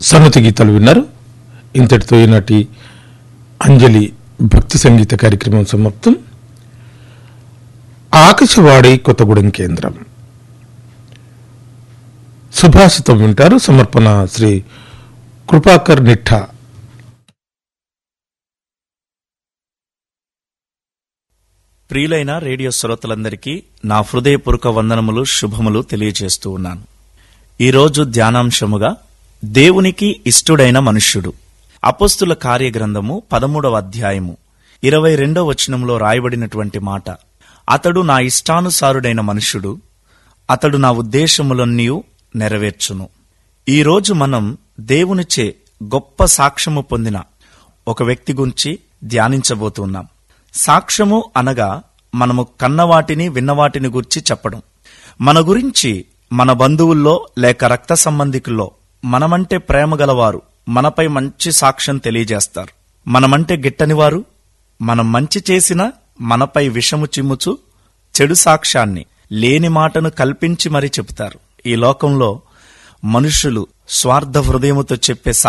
సన్నతి గీతాలు విన్నారు ఇంతటితో ఈనాటి అంజలి భక్తి సంగీత కార్యక్రమం సమాప్తం ఆకాశవాణి కొత్తగూడెం కేంద్రం సుభాషితం వింటారు సమర్పణ శ్రీ కృపాకర్ నిఠా ప్రియులైన రేడియో శ్రోతలందరికీ నా హృదయపూర్వక వందనములు శుభములు తెలియజేస్తూ ఉన్నాను ఈరోజు ధ్యానాంశముగా దేవునికి ఇష్టుడైన మనుష్యుడు అపస్తుల కార్యగ్రంథము పదమూడవ అధ్యాయము ఇరవై రెండవ వచనంలో రాయబడినటువంటి మాట అతడు నా ఇష్టానుసారుడైన మనుష్యుడు అతడు నా ఉద్దేశములన్నీ నెరవేర్చును ఈరోజు మనం దేవునిచే గొప్ప సాక్ష్యము పొందిన ఒక వ్యక్తి గురించి ధ్యానించబోతున్నాం సాక్ష్యము అనగా మనము కన్నవాటిని విన్నవాటిని గురించి చెప్పడం మన గురించి మన బంధువుల్లో లేక రక్త సంబంధికుల్లో మనమంటే ప్రేమ గలవారు మనపై మంచి సాక్ష్యం తెలియజేస్తారు మనమంటే గిట్టనివారు మనం మంచి చేసినా మనపై విషము చిమ్ముచు చెడు సాక్ష్యాన్ని లేని మాటను కల్పించి మరీ చెబుతారు ఈ లోకంలో మనుషులు స్వార్థ హృదయముతో చెప్పే